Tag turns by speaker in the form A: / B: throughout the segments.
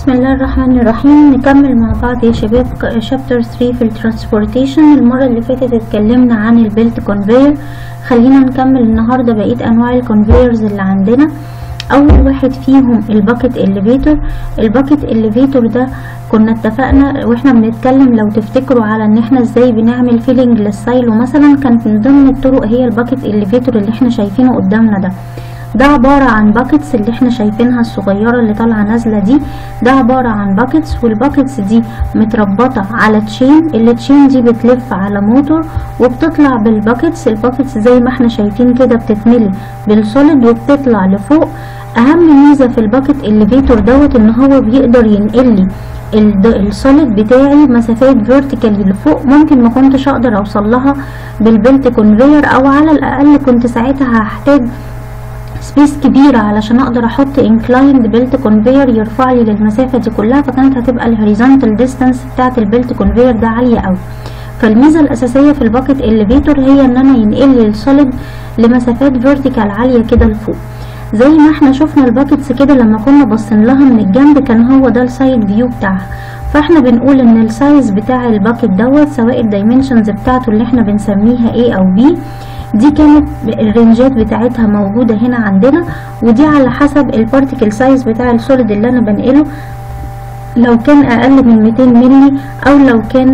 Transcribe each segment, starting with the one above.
A: بسم الله الرحمن الرحيم نكمل مع بعض يا شباب شابتر 3 في الترانسبورتيشن المرة اللي فاتت اتكلمنا عن البيلت كونفير خلينا نكمل النهاردة بقية انواع الكونفيرز اللي عندنا اول واحد فيهم الباكت اليفيتور الباكت اليفيتور ده كنا اتفقنا واحنا بنتكلم لو تفتكروا على ان احنا ازاي بنعمل فيلنج للسايلو مثلا كانت من ضمن الطرق هي الباكت اليفيتور اللي احنا شايفينه قدامنا ده ده عبارة عن باكتس اللي احنا شايفينها الصغيرة اللي طالعة نازلة دي ده عبارة عن باكتس والباكتس دي متربطة على تشين التشين دي بتلف على موتور وبتطلع بالباكتس الباكتس زي ما احنا شايفين كده بتتملي بالسوليد وبتطلع لفوق اهم ميزة في الباكت الليفيتور دوت ان هو بيقدر ينقل لي السوليد بتاعي مسافات فيرتيكالي لفوق ممكن ما كنتش اقدر اوصل لها بالبلت كونفير او على الاقل كنت ساعتها هحتاج سبيس كبيرة علشان اقدر احط انكلايند بيلت كونفير يرفع لي للمسافة دي كلها فكانت هتبقى الهوريزونتال ديستانس بتاعت البيلت كونفير ده عالية اوي فالميزة الاساسية في الباكت اليفيتور هي ان انا ينقل لي السوليد لمسافات فيرتيكال عالية كده لفوق زي ما احنا شفنا الباكتس كده لما كنا باصين لها من الجنب كان هو ده السايد فيو بتاعها فاحنا بنقول ان السايز بتاع الباكت دوت سواء الدايمنشنز بتاعته اللي احنا بنسميها A او B دي كانت الرينجات بتاعتها موجودة هنا عندنا ودي على حسب البارتيكل سايز بتاع السوليد اللي انا بنقله لو كان اقل من 200 ملي او لو كان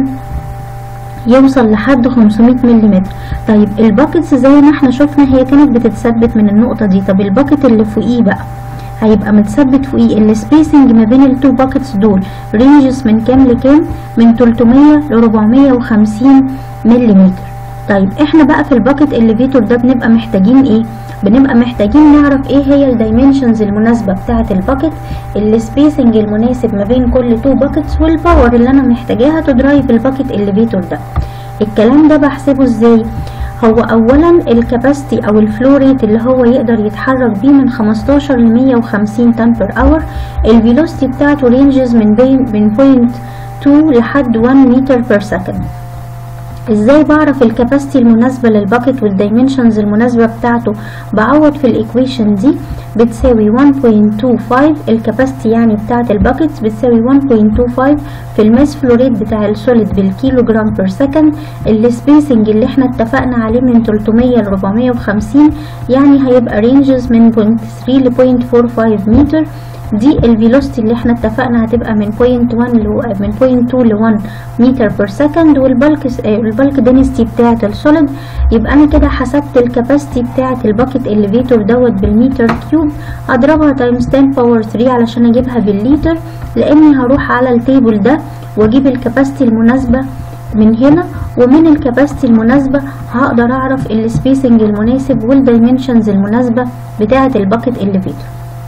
A: يوصل لحد 500 ملم طيب الباكتس زي ما احنا شفنا هي كانت بتتثبت من النقطة دي طب الباكت اللي فوقيه بقى هيبقى متثبت فوقيه السبيسنج ما بين التو باكتس دول رينجز من كام لكام من 300 ل 450 ملم طيب احنا بقى في الباكت الليفيتور ده بنبقى محتاجين ايه بنبقى محتاجين نعرف ايه هي الدايمنشنز المناسبه بتاعه الباكت السبيسنج المناسب ما بين كل تو باكتس والباور اللي انا محتاجاها تدرايف الباكت الليفيتور ده الكلام ده بحسبه ازاي هو اولا الكاباسيتي او الفلو ريت اللي هو يقدر يتحرك بيه من 15 ل 150 طن بير اور الفيلوسيتي بتاعته رينجز من بين من بوينت 2 لحد 1 متر بير سكند ازاي بعرف الكاباسيتي المناسبة للباكت والدايمنشنز المناسبة بتاعته بعوض في الايكويشن دي بتساوي 1.25 الكاباسيتي يعني بتاعت الباكت بتساوي 1.25 في الماس فلوريت بتاع السوليد بالكيلو جرام بير سكند السبيسنج اللي احنا اتفقنا عليه من 300 ل 450 يعني هيبقى رينجز من 0.3 ل 0.45 متر دي الفيلوسيتي اللي احنا اتفقنا هتبقى من 0.1 ل من 0.2 ل 1 متر بير سكند والبلك البلك دينستي بتاعه السوليد يبقى انا كده حسبت الكاباسيتي بتاعه الباكت اليفيتور دوت بالمتر كيوب اضربها تايمز 10 باور 3 علشان اجيبها بالليتر لاني هروح على التيبل ده واجيب الكاباسيتي المناسبه من هنا ومن الكاباسيتي المناسبة هقدر اعرف السبيسنج المناسب والدايمنشنز المناسبة بتاعة الباكت اليفيتور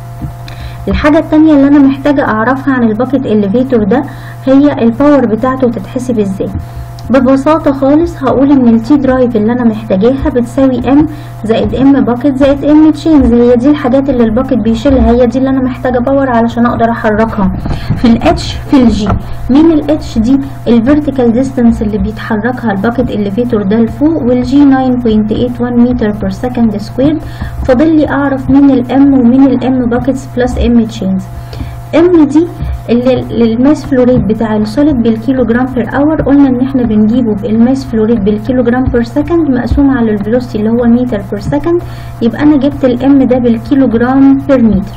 A: الحاجة التانية اللي انا محتاجة اعرفها عن الباكت اليفيتور ده هي الباور بتاعته تتحسب ازاي ببساطة خالص هقول ان التي درايف اللي انا محتاجاها بتساوي ام زائد ام باكت زائد ام تشينز هي دي الحاجات اللي الباكت بيشيلها هي دي اللي انا محتاجة باور علشان اقدر احركها في الاتش في الجي مين الاتش دي الفيرتيكال ديستانس اللي بيتحركها الباكت الليفيتور ده لفوق والجي 9.81 متر بير سكند سكوير فاضل لي اعرف مين الام ومين الام باكتس بلس ام تشينز ام دي اللي الماس فلوريت بتاع السوليد بالكيلو جرام بير اور قلنا ان احنا بنجيبه بالماس فلوريت بالكيلو جرام بير سكند مقسوم على الفيلوسيتي اللي هو متر بير سكند يبقى انا جبت الام ده بالكيلو جرام بير متر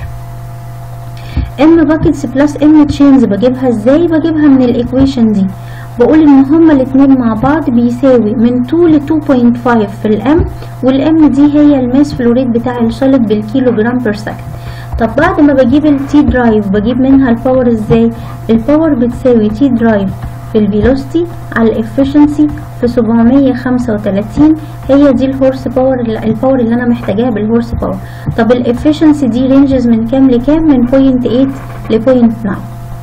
A: ام باكتس بلس ام تشينز بجيبها ازاي بجيبها من الايكويشن دي بقول ان هما الاتنين مع بعض بيساوي من 2 ل 2.5 في الام والام دي هي الماس فلوريت بتاع السوليد بالكيلو جرام بير سكند طب بعد ما بجيب التي درايف بجيب منها الباور ازاي الباور بتساوي تي درايف في الفيلوسيتي على الافشنسي في 735 هي دي الهورس باور الباور اللي انا محتاجاها بالهورس باور طب الافشنسي دي رينجز من كام لكام من 0.8 ل 0.9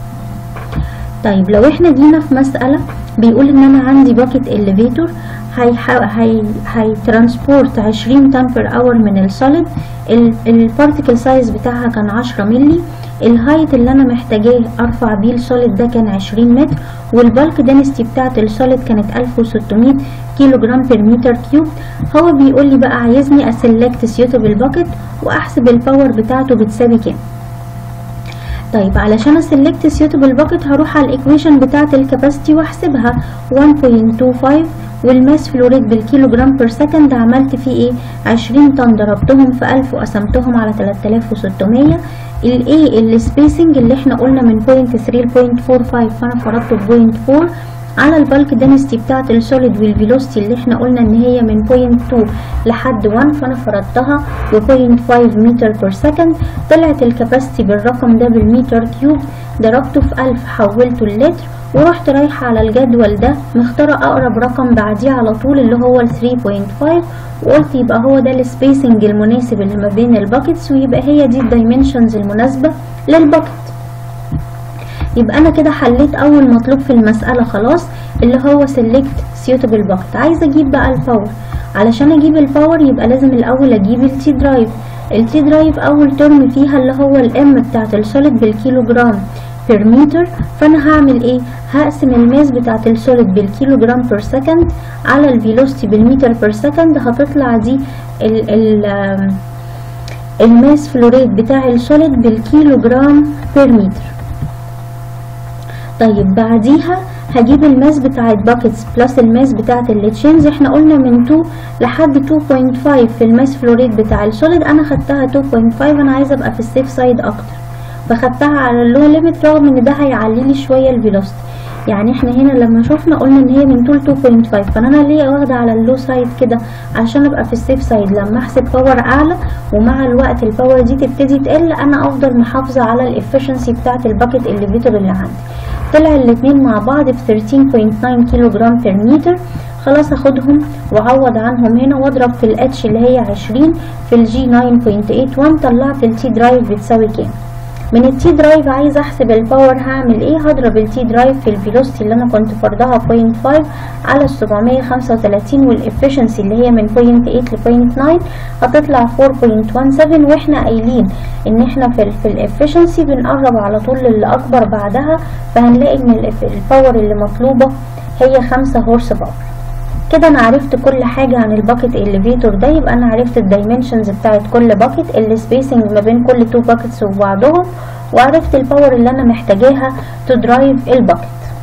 A: طيب لو احنا جينا في مسألة بيقول ان انا عندي باكت اليفيتور هي هي هي ترانسبورت 20 طن بير اور من السوليد البارتيكل سايز بتاعها كان 10 ملي الهايت اللي انا محتاجاه ارفع بيه السوليد ده كان 20 متر والبالك دينستي بتاعت السوليد كانت 1600 كيلو جرام بير متر كيوب هو بيقول لي بقى عايزني اسلكت سيوتابل باكت واحسب الباور بتاعته بتساوي كام طيب علشان اسلكت سيوتبل باكت هروح على الايكويشن بتاعه الكاباسيتي واحسبها 1.25 والماس فلوريد بالكيلو جرام بير سكند عملت فيه ايه 20 طن ضربتهم في 1000 وقسمتهم على 3600 الايه السبيسنج اللي احنا قلنا من 0.3 ل 0.45 فانا فرضته ب 0.4 على البالك دنستي بتاعت السوليد والفيلوسيتي اللي احنا قلنا ان هي من 0.2 لحد 1 فانا فرضتها ب 0.5 متر بير سكند طلعت الكاباسيتي بالرقم ده بالمتر كيوب ضربته في 1000 حولته للتر ورحت رايحة على الجدول ده مختارة أقرب رقم بعديه على طول اللي هو ال 3.5 وقلت يبقى هو ده السبيسنج المناسب اللي ما بين الباكتس ويبقى هي دي الدايمنشنز المناسبة للباكت يبقى انا كده حليت اول مطلوب في المسألة خلاص اللي هو select suitable bucket عايزة اجيب بقى الباور علشان اجيب الباور يبقى لازم الاول اجيب التي درايف التي درايف اول ترم فيها اللي هو الام بتاعت السوليد بالكيلو جرام بير متر فانا هعمل ايه هقسم الماس بتاعت السوليد بالكيلو جرام بير سكند على الفيلوسيتي بالمتر بير سكند هتطلع دي ال ال الماس فلوريد بتاع السوليد بالكيلو جرام بير متر طيب بعديها هجيب الماس بتاعت باكيتس بلس الماس بتاعت التشينز احنا قلنا من 2 لحد 2.5 في الماس فلوريد بتاع السوليد انا خدتها 2.5 انا عايزه ابقى في السيف سايد اكتر فخدتها على اللو ليميت رغم ان ده هيعلي لي شويه الفيلوسيتي يعني احنا هنا لما شفنا قلنا ان هي من طول 2.5 فانا ليه واخده على اللو سايد كده عشان ابقى في السيف سايد لما احسب باور اعلى ومع الوقت الباور دي تبتدي تقل انا افضل محافظه على الافشنسي بتاعه الباكت الليفيتور اللي عندي طلع الاتنين مع بعض في 13.9 كيلو جرام بير متر خلاص اخدهم واعوض عنهم هنا واضرب في الاتش اللي هي 20 في الجي 9.81 طلعت التي درايف بتساوي كام من التي درايف عايز احسب الباور هعمل ايه هضرب التي درايف في الفيلوسيتي اللي انا كنت فرضها 0.5 على 735 والافشنسي اللي هي من 0.8 ل 0.9 هتطلع 4.17 واحنا قايلين ان احنا في, في الافشنسي بنقرب على طول للاكبر بعدها فهنلاقي ان الباور اللي مطلوبه هي 5 هورس باور كده انا عرفت كل حاجة عن الباكت اليفيتور ده يبقى انا عرفت الدايمنشنز بتاعت كل باكت السبيسنج ما بين كل تو باكتس وبعضهم وعرفت الباور اللي انا محتاجاها تدرايف الباكت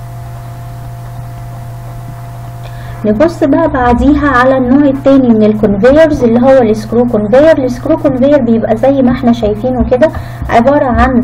A: نبص بقى بعديها على النوع التاني من الكونفيرز اللي هو السكرو كونفير السكرو كونفير بيبقى زي ما احنا شايفينه كده عبارة عن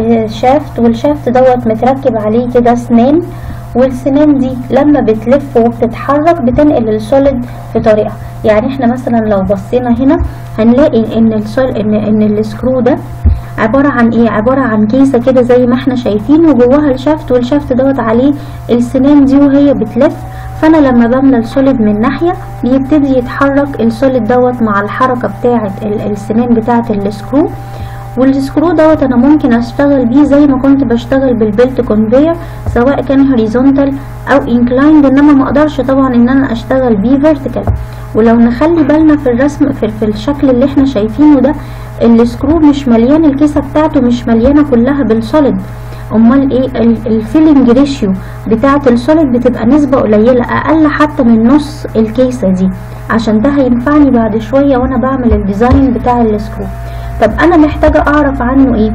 A: شافت والشافت دوت متركب عليه كده سنان والسنان دي لما بتلف وبتتحرك بتنقل السوليد في طريقها يعني احنا مثلا لو بصينا هنا هنلاقي ان السول ان ان السكرو ده عبارة عن ايه عبارة عن كيسة كده زي ما احنا شايفين وجواها الشافت والشافت دوت عليه السنان دي وهي بتلف فانا لما بملى السوليد من ناحية بيبتدي يتحرك السوليد دوت مع الحركة بتاعة السنان بتاعة السكرو والسكرو دوت انا ممكن اشتغل بيه زي ما كنت بشتغل بالبيلت كونفير سواء كان هوريزونتال او انكلايند انما ما اقدرش طبعا ان انا اشتغل بيه فيرتيكال ولو نخلي بالنا في الرسم في, في الشكل اللي احنا شايفينه ده السكرو مش مليان الكيسه بتاعته مش مليانه كلها بالسوليد امال ايه الفيلنج ريشيو بتاعه السوليد بتبقى نسبه قليله اقل حتى من نص الكيسه دي عشان ده هينفعني بعد شويه وانا بعمل الديزاين بتاع السكرو طب انا محتاجة اعرف عنه ايه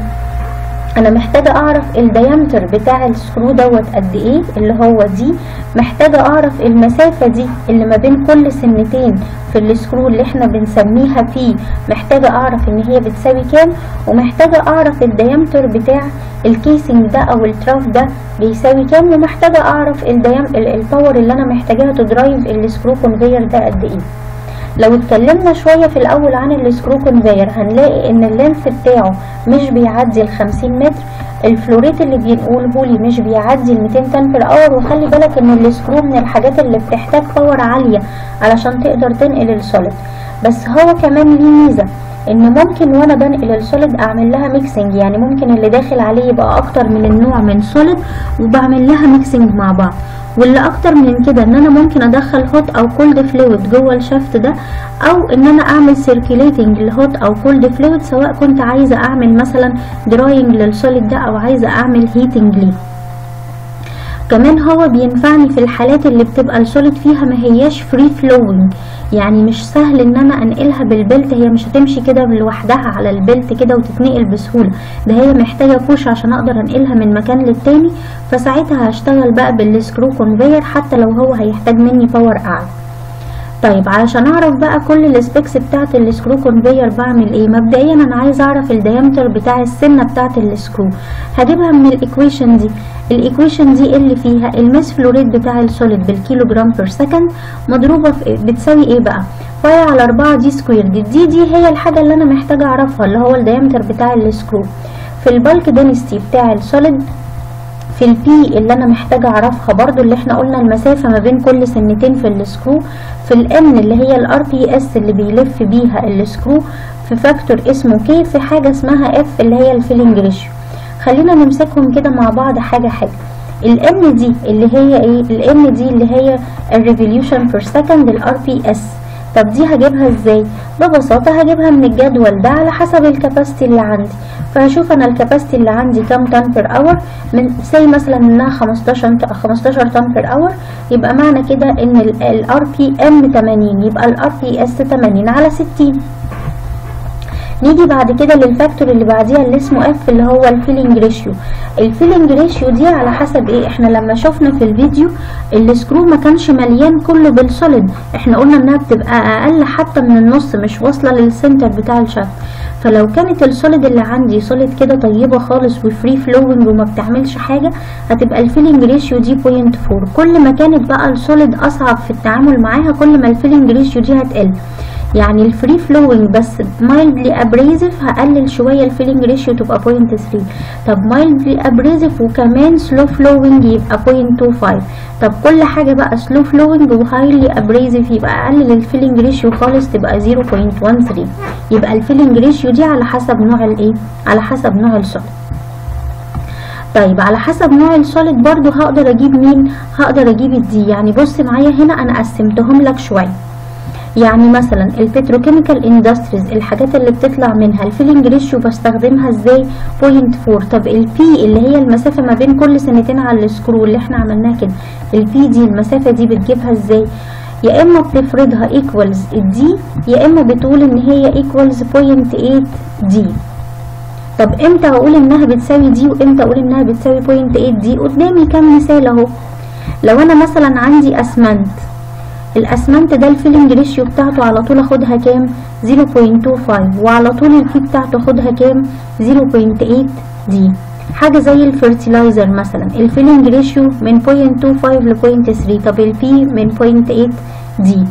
A: انا محتاجة اعرف الديامتر بتاع السكرو دوت قد ايه اللي هو دي محتاجة اعرف المسافة دي اللي ما بين كل سنتين في السكرو اللي احنا بنسميها فيه محتاجة اعرف ان هي بتساوي كام ومحتاجة اعرف الديامتر بتاع الكيسنج ده او التراف ده بيساوي كام ومحتاجة اعرف الديام الباور اللي انا محتاجاها تدرايف السكرو كونفير ده قد ايه لو اتكلمنا شوية في الأول عن السكرو كونفير هنلاقي إن اللينث بتاعه مش بيعدي ال 50 متر الفلوريت اللي بينقوله لي مش بيعدي ال 200 طن بير اور وخلي بالك إن السكرو من الحاجات اللي بتحتاج باور عالية علشان تقدر تنقل السوليد بس هو كمان ليه ميزة ان ممكن وانا بنقل السوليد اعمل لها ميكسنج يعني ممكن اللي داخل عليه يبقى اكتر من النوع من سوليد وبعمل لها ميكسنج مع بعض واللي اكتر من كده ان انا ممكن ادخل هوت او كولد فلويد جوه الشافت ده او ان انا اعمل سيركيليتنج لهوت او كولد فلويد سواء كنت عايزه اعمل مثلا دراينج للسوليد ده او عايزه اعمل هيتنج ليه كمان هو بينفعني في الحالات اللي بتبقى السوليد فيها ما هياش فري فلوينج يعني مش سهل ان انا انقلها بالبلت هي مش هتمشي كده لوحدها على البلت كده وتتنقل بسهولة ده هي محتاجة بوش عشان اقدر انقلها من مكان للتاني فساعتها هشتغل بقى بالسكرو كونفير حتى لو هو هيحتاج مني باور اعلى طيب علشان اعرف بقى كل السبيكس بتاعت السكرو كونفير بعمل ايه مبدئيا انا عايز اعرف الديامتر بتاع السنه بتاعت السكرو هجيبها من الايكويشن دي الايكويشن دي اللي فيها الماس فلوريد بتاع السوليد بالكيلو جرام بير سكند مضروبه في إيه؟ بتساوي ايه بقى باي على 4 دي سكوير دي دي دي هي الحاجه اللي انا محتاجه اعرفها اللي هو الديامتر بتاع السكرو في البالك دينستي بتاع السوليد في البي اللي انا محتاجه اعرفها برضو اللي احنا قلنا المسافه ما بين كل سنتين في السكرو في الان اللي هي الار بي اس اللي بيلف بيها السكرو في فاكتور اسمه كي في حاجه اسمها اف اللي هي الفيلنج ريشيو خلينا نمسكهم كده مع بعض حاجه حاجه الان دي اللي هي ايه الان دي اللي هي الريفوليوشن بير سكند الار بي اس طب دي هجيبها ازاي ببساطة هجيبها من الجدول ده على حسب الكباستي اللي عندي فهشوف انا الكباستي اللي عندي كام طن بير اور من سي مثلا انها 15 15 طن بير اور يبقى معنى كده ان الار بي ام 80 يبقى الار بي اس 80 على 60 نيجي بعد كده للفاكتور اللي بعديها اللي اسمه اف اللي هو الفيلنج ريشيو الفيلنج ريشيو دي على حسب ايه احنا لما شفنا في الفيديو السكرو ما كانش مليان كله بالسوليد احنا قلنا انها بتبقى اقل حتى من النص مش واصله للسنتر بتاع الشافت فلو كانت السوليد اللي عندي سوليد كده طيبه خالص وفري فلوينج وما بتعملش حاجه هتبقى الفيلنج ريشيو دي 0.4 كل ما كانت بقى السوليد اصعب في التعامل معاها كل ما الفيلنج ريشيو دي هتقل يعني الفري فلوينج بس مايلدلي ابريزف هقلل شويه الفيلنج ريشيو تبقى 0.3 طب مايلدلي ابريزف وكمان سلو فلوينج يبقى 0.25 طب كل حاجه بقى سلو فلوينج وهايلي ابريزف يبقى اقلل الفيلنج ريشيو خالص تبقى 0.13 يبقى الفيلنج ريشيو دي على حسب نوع الايه على حسب نوع السوليد طيب على حسب نوع السوليد برضو هقدر اجيب مين هقدر اجيب الدي يعني بص معايا هنا انا قسمتهم لك شويه يعني مثلا البتروكيميكال اندستريز الحاجات اللي بتطلع منها الفيلنج ريشيو بستخدمها ازاي 0.4 طب البي اللي هي المسافه ما بين كل سنتين على السكرو اللي احنا عملناه كده البي دي المسافه دي بتجيبها ازاي يا اما بتفرضها ايكوالز الدي يا اما بتقول ان هي ايكوالز 0.8 دي طب امتى اقول انها بتساوي دي وامتى اقول انها بتساوي 0.8 دي قدامي كام مثال اهو لو انا مثلا عندي اسمنت الاسمنت ده الفيلنج ريشيو بتاعته على طول اخدها كام 0.25 وعلى طول البي بتاعته اخدها كام 0.8 دي حاجه زي الفيرتيلايزر مثلا الفيلنج ريشيو من 0.25 ل 0.3 طب البي من 0.8 دي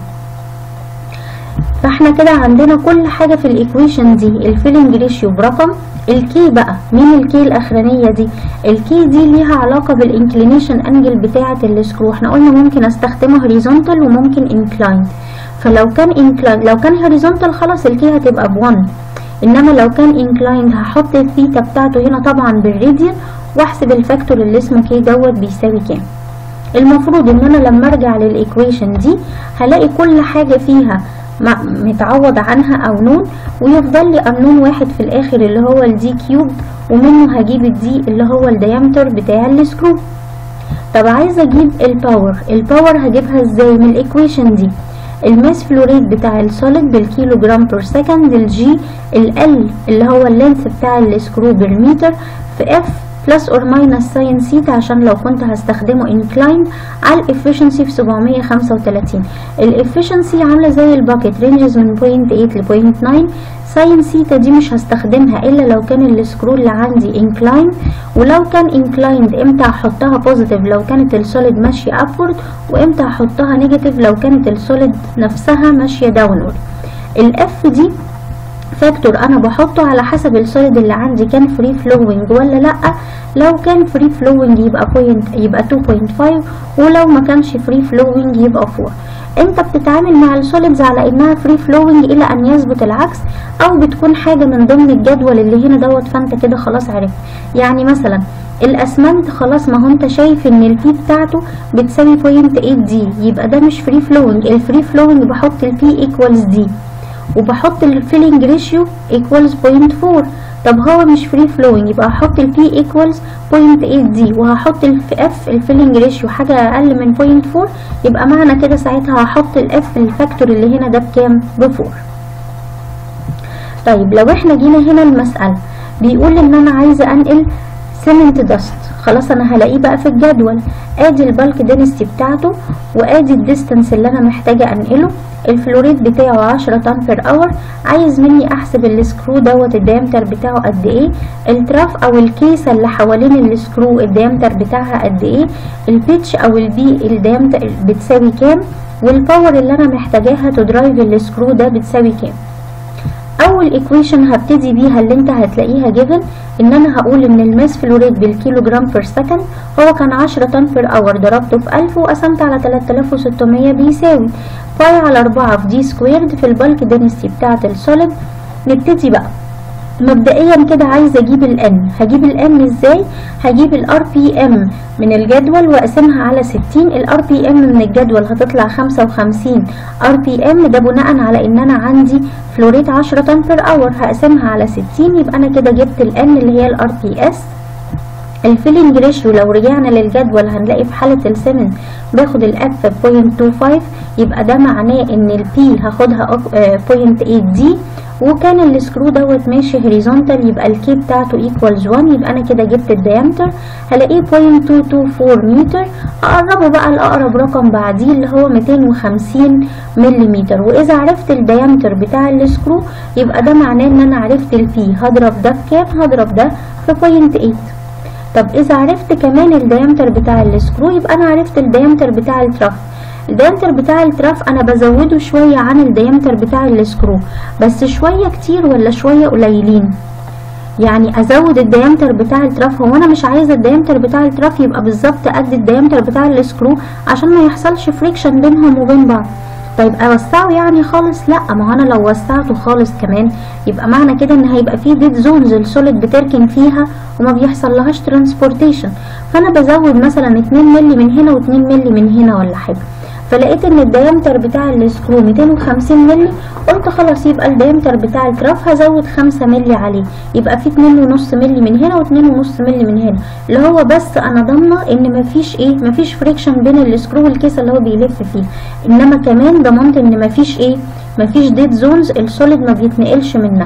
A: فاحنا كده عندنا كل حاجه في الايكويشن دي الفيلنج ريشيو برقم الكي بقى مين الكي الاخرانيه دي الكي دي ليها علاقه بالانكلينيشن انجل بتاعه السكرو احنا قلنا ممكن استخدمه هوريزونتال وممكن انكلايند فلو كان انكلايند لو كان هوريزونتال خلاص الكي هتبقى ب1 انما لو كان انكلايند هحط الثيتا بتاعته هنا طبعا بالراديان واحسب الفاكتور اللي اسمه كي دوت بيساوي كام المفروض ان انا لما ارجع للايكويشن دي هلاقي كل حاجه فيها متعوض عنها او نون ويفضل لي النون واحد في الاخر اللي هو الدي كيوب ومنه هجيب الدي اللي هو الديامتر بتاع السكرو طب عايزه اجيب الباور الباور هجيبها ازاي من الايكويشن دي الماس فلوريد بتاع السوليد بالكيلو جرام بير سكند الجي ال اللي هو اللينث بتاع السكرو بالمتر في اف بلس اور ماينس ساين سيتا عشان لو كنت هستخدمه انكلاين على الافشنسي في 735 الافشنسي عامله زي الباكت رينجز من 0.8 ل 0.9 ساين سيتا دي مش هستخدمها الا لو كان السكرو اللي عندي انكلاين ولو كان انكلايند امتى هحطها بوزيتيف لو كانت السوليد ماشيه ابورد وامتى هحطها نيجاتيف لو كانت السوليد نفسها ماشيه داونورد الاف دي فاكتور انا بحطه على حسب السوليد اللي عندي كان فري فلوينج ولا لا لو كان فري فلوينج يبقى بوينت يبقى 2.5 ولو ما كانش فري فلوينج يبقى 4 انت بتتعامل مع السوليدز على انها فري فلوينج الى ان يثبت العكس او بتكون حاجه من ضمن الجدول اللي هنا دوت فانت كده خلاص عرفت يعني مثلا الاسمنت خلاص ما هو انت شايف ان البي بتاعته بتساوي 0.8 دي يبقى ده مش فري فلوينج الفري فلوينج بحط البي ايكوالز دي وبحط الفيلنج ريشيو ايكوالز 0.4 طب هو مش فري فلوينج يبقى هحط البي ايكوالز 0.8 دي وهحط الاف الفيلنج ريشيو حاجه اقل من 0.4 يبقى معنى كده ساعتها هحط الاف الفاكتور اللي هنا ده بكام ب 4 طيب لو احنا جينا هنا المساله بيقول ان انا عايزه انقل سيمنت داست خلاص انا هلاقيه بقى في الجدول ادي البالك دينستي بتاعته وادي الديستانس اللي انا محتاجه انقله الفلوريد بتاعه 10 طن بير اور عايز مني احسب السكرو دوت الديامتر بتاعه قد ايه التراف او الكيسه اللي حوالين السكرو الديامتر بتاعها قد ايه البيتش او البي الديامتر بتساوي كام والباور اللي انا محتاجاها تدرايف السكرو ده بتساوي كام اول ايكويشن هبتدي بيها اللي انت هتلاقيها جيفن ان انا هقول ان الماس فلوريد بالكيلو جرام بير سكند هو كان 10 طن بير اور ضربته في 1000 وقسمت على 3600 بيساوي باي على 4 في دي سكويرد في البالك دينستي بتاعه السوليد نبتدي بقى مبدئيا كده عايزه اجيب الان هجيب الان ازاي هجيب الار بي ام من الجدول واقسمها على 60 الار بي ام من الجدول هتطلع 55 ار بي ام ده بناء على ان انا عندي فلوريت 10 طن بير اور هقسمها على 60 يبقى انا كده جبت الان اللي هي الار بي اس الفيلنج ريشيو لو رجعنا للجدول هنلاقي في حالة السمن باخد الاف 0.25 يبقى ده معناه ان البي هاخدها 0.8 دي وكان السكرو دوت ماشي هوريزونتال يبقى الكي بتاعته ايكوالز 1 يبقى انا كده جبت الديامتر هلاقيه 0.224 متر اقربه بقى لاقرب رقم بعديه اللي هو 250 ملم واذا عرفت الديامتر بتاع السكرو يبقى ده معناه ان انا عرفت البي هضرب ده في كام هضرب ده في 0.8 طب اذا عرفت كمان الديامتر بتاع السكرو يبقى انا عرفت الديامتر بتاع التراف الديامتر بتاع التراف انا بزوده شوية عن الديامتر بتاع السكرو بس شوية كتير ولا شوية قليلين يعني ازود الديامتر بتاع التراف هو انا مش عايزه الديامتر بتاع التراف يبقى بالظبط قد الديامتر بتاع السكرو عشان ما يحصلش فريكشن بينهم وبين بعض طيب اوسعه يعني خالص لا ما هو انا لو وسعته خالص كمان يبقى معنى كده ان هيبقى فيه ديد زونز السوليد بتركن فيها وما بيحصل لهاش ترانسبورتيشن فانا بزود مثلا 2 مللي من هنا و2 مللي من هنا ولا حاجه فلقيت ان الديامتر بتاع السكرو 250 مللي قلت خلاص يبقى الديامتر بتاع التراف هزود 5 مللي عليه يبقى في 2.5 مللي من هنا و2.5 مللي من هنا اللي هو بس انا ضامنه ان مفيش ايه مفيش فريكشن بين السكرو والكيسه اللي هو بيلف فيه انما كمان ضمنت ان مفيش ايه مفيش ديد زونز السوليد ما بيتنقلش منها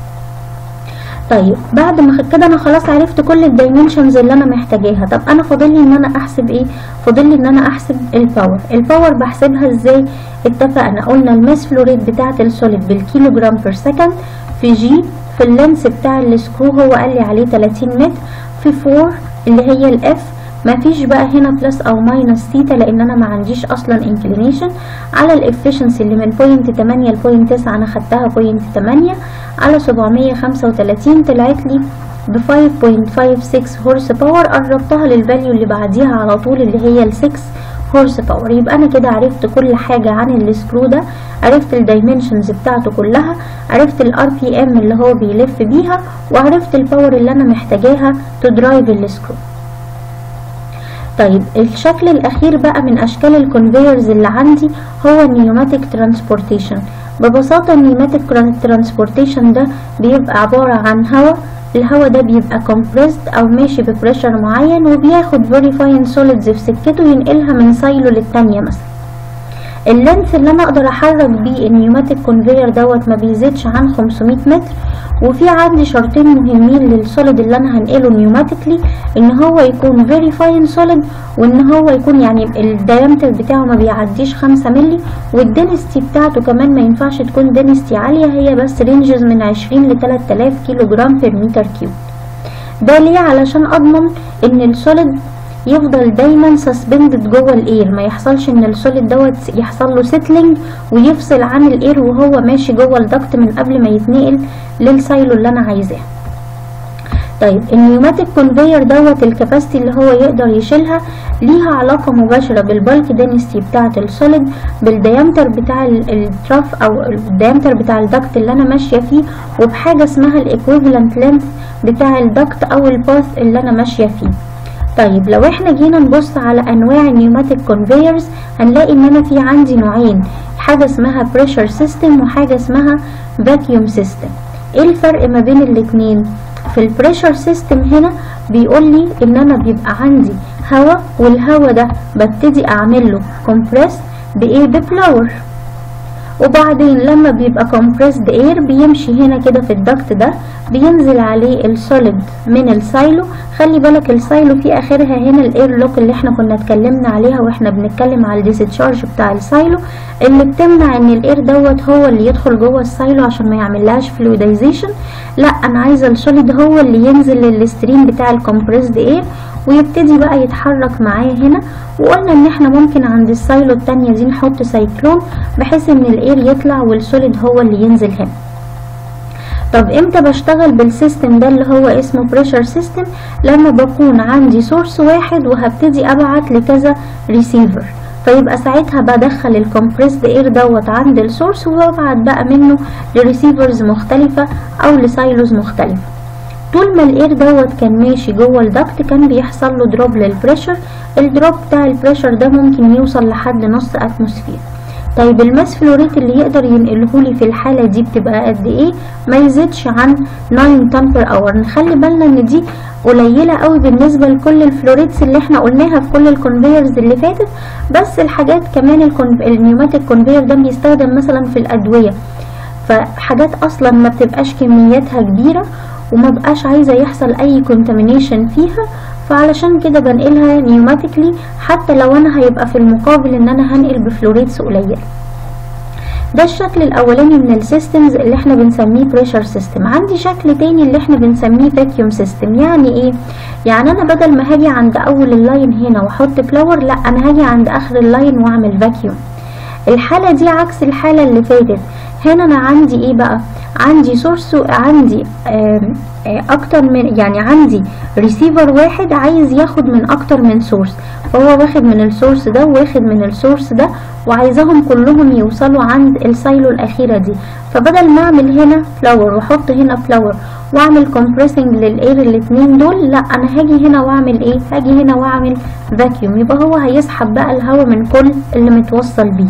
A: طيب بعد ما كده انا خلاص عرفت كل الدايمنشنز اللي انا محتاجاها طب انا فاضل لي ان انا احسب ايه فاضل لي ان انا احسب الباور الباور بحسبها ازاي اتفقنا قلنا الماس فلوريد بتاعه السوليد بالكيلو جرام بير سكند في جي في اللينس بتاع السكرو هو قال لي عليه 30 متر في 4 اللي هي الاف مفيش بقى هنا بلس او ماينس ثيتا لان انا ما عنديش اصلا انكلينيشن على الافشنسي اللي من بوينت 8 لبوينت 9 انا خدتها بوينت 8 على 735 طلعت لي ب 5.56 هورس باور قربتها للفاليو اللي بعديها على طول اللي هي ال 6 هورس باور يبقى انا كده عرفت كل حاجة عن السكرو ده عرفت الدايمنشنز بتاعته كلها عرفت الار بي ام اللي هو بيلف بيها وعرفت الباور اللي انا محتاجاها تدرايف السكرو طيب الشكل الاخير بقى من اشكال الكونفيرز اللي عندي هو النيوماتيك ترانسبورتيشن ببساطة النيوماتيك ترانسبورتيشن ده بيبقى عبارة عن هواء الهواء ده بيبقى compressed او ماشي ببريشر معين وبياخد very fine solids في سكته ينقلها من سايلو للتانية مثلا اللينس اللي انا اقدر احرك بيه النيوماتيك كونفير دوت ما بيزيدش عن 500 متر وفي عندي شرطين مهمين للسوليد اللي انا هنقله نيوماتيكلي ان هو يكون فيري فاين سوليد وان هو يكون يعني الدايمتر بتاعه ما بيعديش 5 مللي والدنستي بتاعته كمان ما ينفعش تكون دنستي عاليه هي بس رينجز من 20 ل 3000 كيلو جرام بير متر كيوب ده ليه علشان اضمن ان السوليد يفضل دايما سسبندد جوه الاير ما يحصلش ان السوليد دوت يحصل له سيتلينج ويفصل عن الاير وهو ماشي جوه الدكت من قبل ما يتنقل للسايلو اللي انا عايزاه طيب النيوماتيك كونفير دوت الكباستي اللي هو يقدر يشيلها ليها علاقة مباشرة بالبالك دينستي بتاعة السوليد بالديامتر بتاع التراف او الديامتر بتاع الدكت اللي انا ماشية فيه وبحاجة اسمها الايكويفالنت لينث بتاع الدكت او الباث اللي انا ماشية فيه طيب لو احنا جينا نبص على انواع النيوماتيك كونفيرز هنلاقي ان انا في عندي نوعين حاجه اسمها بريشر سيستم وحاجه اسمها فاكيوم سيستم ايه الفرق ما بين الاتنين في البريشر سيستم هنا بيقول لي ان انا بيبقى عندي هواء والهواء ده ببتدي اعمل له كومبريس بايه بفلاور وبعدين لما بيبقى compressed air بيمشي هنا كده في الدكت ده بينزل عليه السوليد من السايلو خلي بالك السايلو في اخرها هنا الاير لوك اللي احنا كنا اتكلمنا عليها واحنا بنتكلم على الديسشارج بتاع السايلو اللي بتمنع ان الاير دوت هو اللي يدخل جوه السايلو عشان ما يعملهاش فلويدايزيشن لا انا عايزه السوليد هو اللي ينزل للستريم بتاع الكمبريسد اير ويبتدي بقى يتحرك معايا هنا وقلنا ان احنا ممكن عند السايلو التانية دي نحط سايكلون بحيث ان الاير يطلع والسوليد هو اللي ينزل هنا طب امتى بشتغل بالسيستم ده اللي هو اسمه بريشر سيستم لما بكون عندي سورس واحد وهبتدي ابعت لكذا ريسيفر فيبقى ساعتها بدخل الكمبريسد اير دوت عند السورس وببعت بقى منه لريسيفرز مختلفة او لسايلوز مختلفة طول ما الاير دوت كان ماشي جوه الدكت كان بيحصل له دروب للبريشر الدروب بتاع البريشر ده ممكن يوصل لحد نص اتموسفير طيب الماس فلوريت اللي يقدر ينقلهولي في الحالة دي بتبقى قد ايه ما يزيدش عن 9 تمبر اور نخلي بالنا ان دي قليلة قوي بالنسبة لكل الفلوريتس اللي احنا قلناها في كل الكونفيرز اللي فاتت بس الحاجات كمان النيوماتيك كونفير ده بيستخدم مثلا في الادوية فحاجات اصلا ما بتبقاش كمياتها كبيرة وما بقاش عايزة يحصل اي كونتامينيشن فيها فعلشان كده بنقلها نيوماتيكلي حتى لو انا هيبقى في المقابل ان انا هنقل بفلوريتس قليل ده الشكل الاولاني من السيستمز اللي احنا بنسميه بريشر سيستم عندي شكل تاني اللي احنا بنسميه فاكيوم سيستم يعني ايه يعني انا بدل ما هاجي عند اول اللاين هنا واحط فلاور لا انا هاجي عند اخر اللاين واعمل فاكيوم الحالة دي عكس الحالة اللي فاتت هنا انا عندي ايه بقى عندي سورس عندي آم آم اكتر من يعني عندي ريسيفر واحد عايز ياخد من اكتر من سورس فهو واخد من السورس ده واخد من السورس ده وعايزاهم كلهم يوصلوا عند السايلو الاخيره دي فبدل ما اعمل هنا فلاور واحط هنا فلاور واعمل كومبريسنج للاير الاتنين دول لا انا هاجي هنا واعمل ايه هاجي هنا واعمل فاكيوم يبقى هو هيسحب بقى الهواء من كل اللي متوصل بيه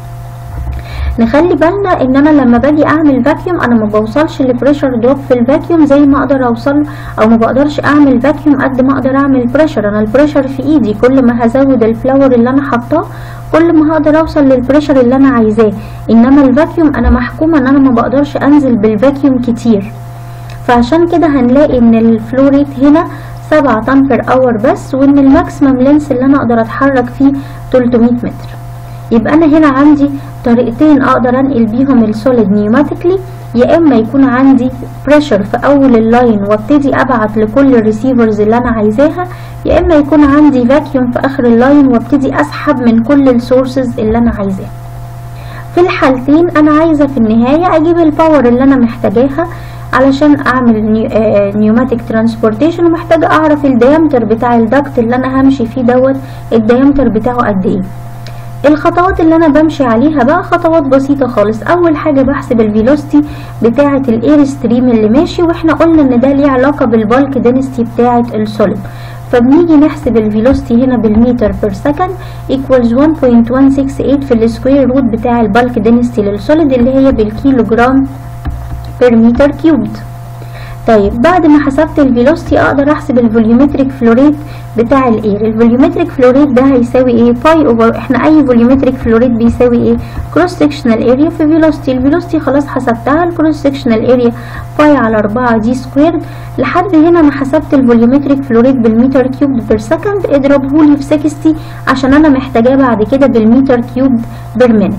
A: نخلي بالنا ان انا لما باجي اعمل فاكيوم انا ما بوصلش لبريشر دروب في الفاكيوم زي ما اقدر اوصل او ما بقدرش اعمل فاكيوم قد ما اقدر اعمل بريشر انا البريشر في ايدي كل ما هزود الفلاور اللي انا حاطاه كل ما هقدر اوصل للبريشر اللي انا عايزاه انما الفاكيوم انا محكومه ان انا ما بقدرش انزل بالفاكيوم كتير فعشان كده هنلاقي ان الفلوريت هنا 7 تمبر اور بس وان الماكسيمم لينس اللي انا اقدر اتحرك فيه 300 متر يبقى انا هنا عندي طريقتين اقدر انقل بيهم السوليد نيوماتيكلي يا اما يكون عندي بريشر في اول اللاين وابتدي ابعت لكل الريسيفرز اللي انا عايزاها يا اما يكون عندي فاكيوم في اخر اللاين وابتدي اسحب من كل السورسز اللي انا عايزاها في الحالتين انا عايزه في النهايه اجيب الباور اللي انا محتاجاها علشان اعمل نيوماتيك ترانسبورتيشن ومحتاجه اعرف الديامتر بتاع الدكت اللي انا همشي فيه دوت الديامتر بتاعه قد ايه الخطوات اللي انا بمشي عليها بقى خطوات بسيطة خالص اول حاجة بحسب الفيلوستي بتاعة الاير ستريم اللي ماشي واحنا قلنا ان ده ليه علاقة بالبالك دينستي بتاعة السوليد فبنيجي نحسب الفيلوستي هنا بالمتر بير سكند equals 1.168 في السكوير روت بتاع البالك دينستي للسوليد اللي هي بالكيلو جرام بير متر كيوبد طيب بعد ما حسبت الفيلوستي اقدر احسب الفوليومتريك فلوريت بتاع الاير الفوليومتريك فلوريت ده هيساوي ايه باي اوفر احنا اي فوليومتريك فلوريت بيساوي ايه كروس سكشنال اريا في فيلوستي الفيلوستي خلاص حسبتها الكروس سكشنال اريا باي على 4 دي سكوير لحد هنا انا حسبت الفوليومتريك فلوريت بالمتر كيوب بير سكند اضربهولي في 60 عشان انا محتاجاه بعد كده بالمتر كيوب بير مينت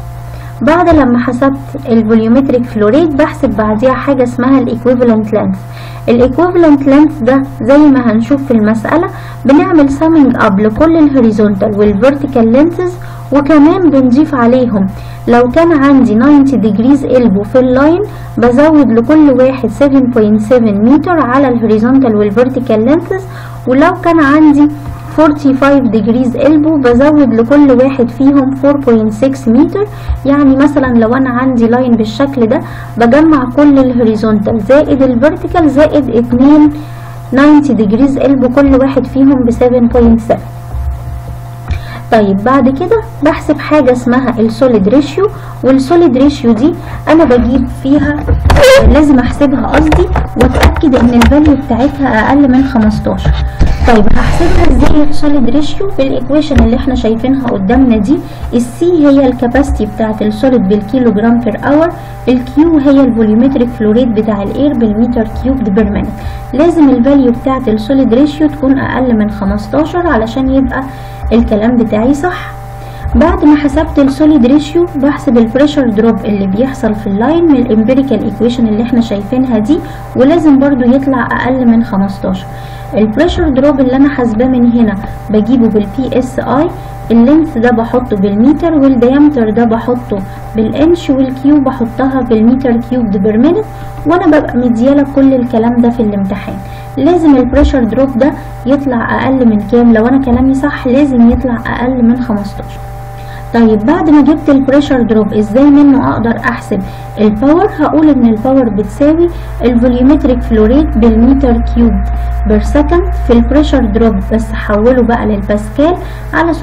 A: بعد لما حسبت الفوليومتريك فلوريت بحسب بعديها حاجة اسمها الايكويفالنت لينث الايكويفالنت لينث ده زي ما هنشوف في المسألة بنعمل سامينج اب لكل الهوريزونتال والفيرتيكال لينثز وكمان بنضيف عليهم لو كان عندي 90 ديجريز البو في اللاين بزود لكل واحد 7.7 متر على الهوريزونتال والفيرتيكال لينثز ولو كان عندي 45 degrees elbow بزود لكل واحد فيهم 4.6 متر يعني مثلا لو انا عندي لاين بالشكل ده بجمع كل الهوريزونتال زائد الفيرتيكال زائد 2 90 degrees elbow كل واحد فيهم ب 7.7 طيب بعد كده بحسب حاجة اسمها السوليد ريشيو والسوليد ريشيو دي انا بجيب فيها لازم احسبها قصدي واتأكد ان الفاليو بتاعتها اقل من 15 طيب هحسبها ازاي السوليد ريشيو بالايكويشن اللي احنا شايفينها قدامنا دي السي هي الكاباسيتي بتاعت السوليد بالكيلو جرام بير اور الكيو هي الفوليومتريك فلوريت بتاع الاير بالمتر كيوب بير مينت لازم الفاليو بتاعت السوليد ريشيو تكون اقل من 15 علشان يبقى الكلام بتاعي صح بعد ما حسبت السوليد ريشيو بحسب البريشر دروب اللي بيحصل في اللاين من الامبيريكال ايكويشن اللي احنا شايفينها دي ولازم برضو يطلع اقل من 15 البريشر دروب اللي انا حاسباه من هنا بجيبه بالبي اس اي اللينث ده بحطه بالمتر والديامتر ده بحطه بالانش والكيو بحطها بالمتر كيوب بير مينت وانا ببقى مدياله كل الكلام ده في الامتحان لازم البريشر دروب ده يطلع اقل من كام لو انا كلامي صح لازم يطلع اقل من 15 طيب بعد ما جبت البريشر دروب ازاي منه اقدر احسب الباور هقول ان الباور بتساوي الفوليومتريك فلوريت بالمتر كيوب بير سكند في البريشر دروب بس حوله بقى للباسكال على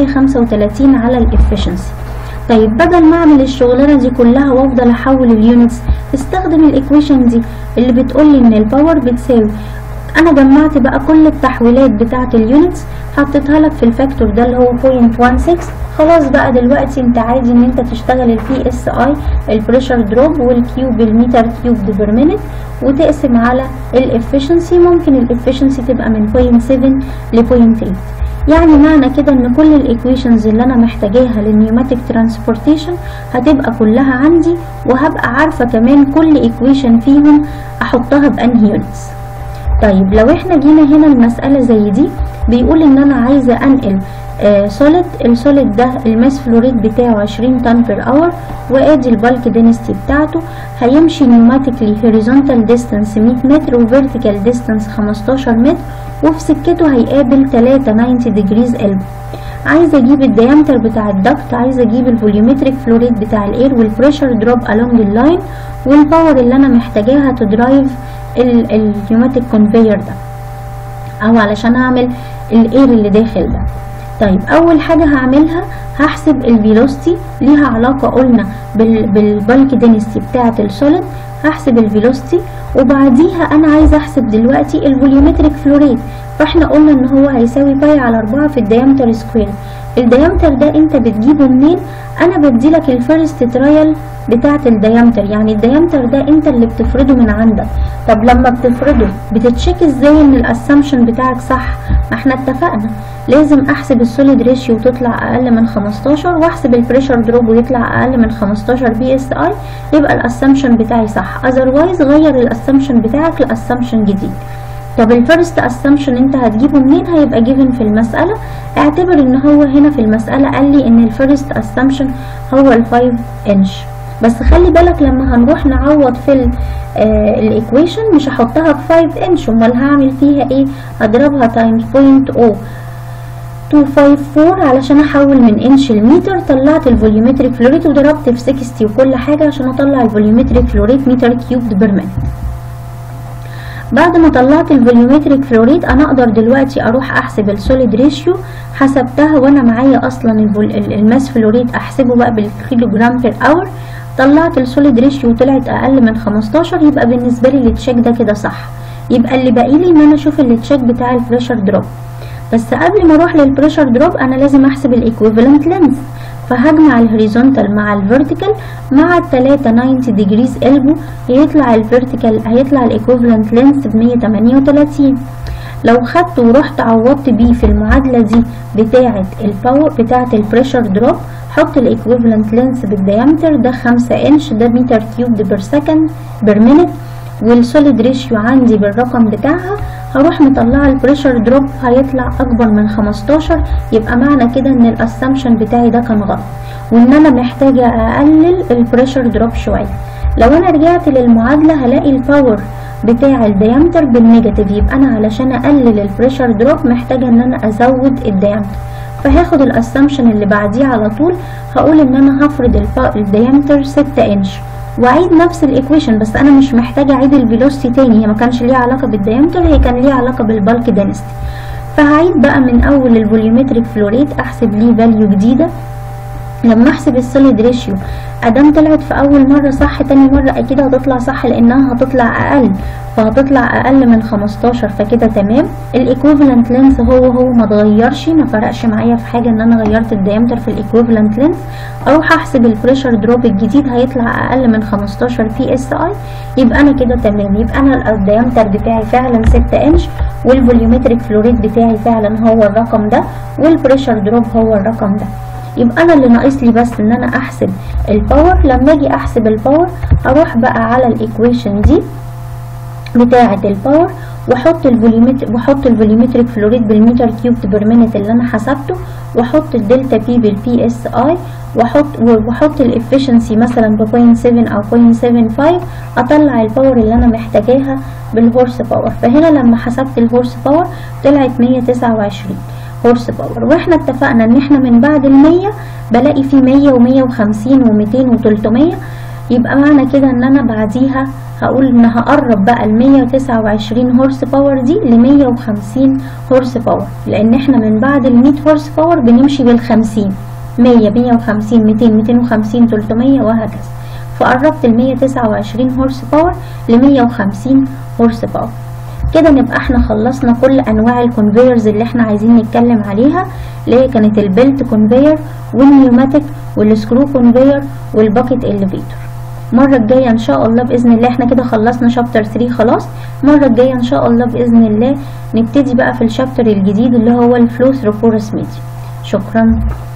A: 735 على الافشنسي طيب بدل ما اعمل الشغلانه دي كلها وافضل احول اليونتس استخدم الايكويشن دي اللي بتقولي ان الباور بتساوي انا جمعت بقى كل التحويلات بتاعه اليونتس حطيتها لك في الفاكتور ده اللي هو 0.16 خلاص بقى دلوقتي انت عايز ان انت تشتغل البي اس اي البريشر دروب والكيو بالمتر كيوب بير مينت وتقسم على الافشنسي ممكن الافشنسي تبقى من 0.7 ل 0.8 يعني معنى كده ان كل الايكويشنز اللي انا محتاجاها للنيوماتيك ترانسبورتيشن هتبقى كلها عندي وهبقى عارفه كمان كل ايكويشن فيهم احطها بانهي يونتس طيب لو احنا جينا هنا المسألة زي دي بيقول ان انا عايزة انقل آه سوليد السوليد ده الماس فلوريد بتاعه 20 طن بير اور وادي البالك دينستي بتاعته هيمشي نيوماتيكلي هوريزونتال ديستانس 100 متر وفيرتيكال ديستانس 15 متر وفي سكته هيقابل 3 90 ديجريز قلب عايزه اجيب الديامتر بتاع الدكت عايزه اجيب الفوليومتريك فلوريد بتاع الاير والبريشر دروب along اللاين والباور اللي انا محتاجاها تدرايف النيوماتيك كونفير ده او علشان اعمل الاير اللي داخل ده طيب اول حاجه هعملها هحسب الفيلوسيتي ليها علاقه قلنا بالبالك دينستي بتاعه السوليد هحسب الفيلوسيتي وبعديها انا عايزه احسب دلوقتي الفوليومتريك فلوريد فاحنا قلنا ان هو هيساوي باي على 4 في الديامتر سكوير الديامتر ده انت بتجيبه منين انا بديلك الفيرست ترايل بتاعه الديامتر يعني الديامتر ده انت اللي بتفرضه من عندك طب لما بتفرضه بتتشيك ازاي ان الاسامبشن بتاعك صح ما احنا اتفقنا لازم احسب السوليد ريشيو تطلع اقل من 15 واحسب البريشر دروب ويطلع اقل من 15 بي اس اي يبقى الاسامبشن بتاعي صح اذروايز غير الاسامبشن بتاعك لاسامبشن جديد طب الفيرست اسامبشن انت هتجيبه منين هيبقى جيفن في المسألة اعتبر ان هو هنا في المسألة قال لي ان الفيرست اسامبشن هو ال 5 انش بس خلي بالك لما هنروح نعوض في الايكويشن مش هحطها ب 5 انش امال هعمل فيها ايه هضربها تايمز بوينت او 254 علشان احول من انش لمتر طلعت الفوليومتريك فلوريت وضربت في 60 وكل حاجه عشان اطلع الفوليومتريك فلوريت متر كيوب بير مينت بعد ما طلعت الفوليومتريك فلوريت انا اقدر دلوقتي اروح احسب السوليد ريشيو حسبتها وانا معايا اصلا الماس فلوريت احسبه بقى بالكيلو جرام بير اور طلعت السوليد ريشيو طلعت اقل من 15 يبقى بالنسبه لي التشيك ده كده صح يبقى اللي باقي لي ان انا اشوف التشيك بتاع البريشر دروب بس قبل ما اروح للبريشر دروب انا لازم احسب الايكويفالنت لينث فهجمع الهوريزونتال مع الفيرتيكال مع التلاتة 90 ديجريز قلبه هيطلع الفيرتيكال هيطلع الايكويفالنت لينث ب 138 لو خدته ورحت عوضت بيه في المعادلة دي بتاعة الباور بتاعة البريشر دروب حط الايكويفالنت لينث بالديامتر ده 5 انش ده متر كيوب بير سكند بير مينت والسوليد ريشيو عندي بالرقم بتاعها هروح مطلعه البريشر دروب هيطلع اكبر من 15 يبقى معنى كده ان الاسامبشن بتاعي ده كان غلط وان انا محتاجه اقلل البريشر دروب شويه لو انا رجعت للمعادله هلاقي الباور بتاع الديامتر بالنيجاتيف يبقى انا علشان اقلل البريشر دروب محتاجه ان انا ازود الديامتر فهاخد الاسامبشن اللي بعديه على طول هقول ان انا هفرض الديامتر 6 انش واعيد نفس الايكويشن بس انا مش محتاجه اعيد الفيلوسيتي تاني هي ما كانش ليها علاقه بالديامتر هي كان ليها علاقه بالبالك دينستي فهعيد بقى من اول الفوليومتريك فلوريت احسب ليه فاليو جديده لما احسب السوليد ريشيو ادام طلعت في اول مره صح تاني مره اكيد هتطلع صح لانها هتطلع اقل فهتطلع اقل من 15 فكده تمام الايكويفالنت لينس هو هو ما اتغيرش ما فرقش معايا في حاجه ان انا غيرت الديامتر في الايكويفالنت لينس اروح احسب البريشر دروب الجديد هيطلع اقل من 15 بي اس اي يبقى انا كده تمام يبقى انا الديامتر بتاعي فعلا 6 انش والفوليومتريك فلوريد بتاعي فعلا هو الرقم ده والبريشر دروب هو الرقم ده يبقى انا اللي ناقص لي بس ان انا احسب الباور لما اجي احسب الباور هروح بقى على الايكويشن دي بتاعه الباور واحط الفوليومتر واحط الفوليومتريك فلوريد بالمتر كيوب بير مينت اللي انا حسبته واحط الدلتا بي بالبي اس اي واحط واحط الافشنسي مثلا ب 0.7 او 0.75 اطلع الباور اللي انا محتاجاها بالهورس باور فهنا لما حسبت الهورس باور طلعت 129 هورس باور واحنا اتفقنا ان احنا من بعد المية بلاقي في مية ومية وخمسين وميتين وتلتمية يبقى معنى كده ان انا بعديها هقول ان هقرب بقى المية وتسعة وعشرين هورس باور دي لمية وخمسين هورس باور لان احنا من بعد المية هورس باور بنمشي بالخمسين مية مية وخمسين ميتين ميتين وخمسين تلتمية وهكذا فقربت المية تسعة وعشرين هورس باور لمية وخمسين هورس باور كده نبقى احنا خلصنا كل انواع الكونفيرز اللي احنا عايزين نتكلم عليها اللي هي كانت البيلت كونفير والنيوماتيك والسكرو كونفير والباكيت اليفيتور المره الجايه ان شاء الله باذن الله احنا كده خلصنا شابتر 3 خلاص المره الجايه ان شاء الله باذن الله نبتدي بقى في الشابتر الجديد اللي هو الفلو ثرو كورس ميديا شكرا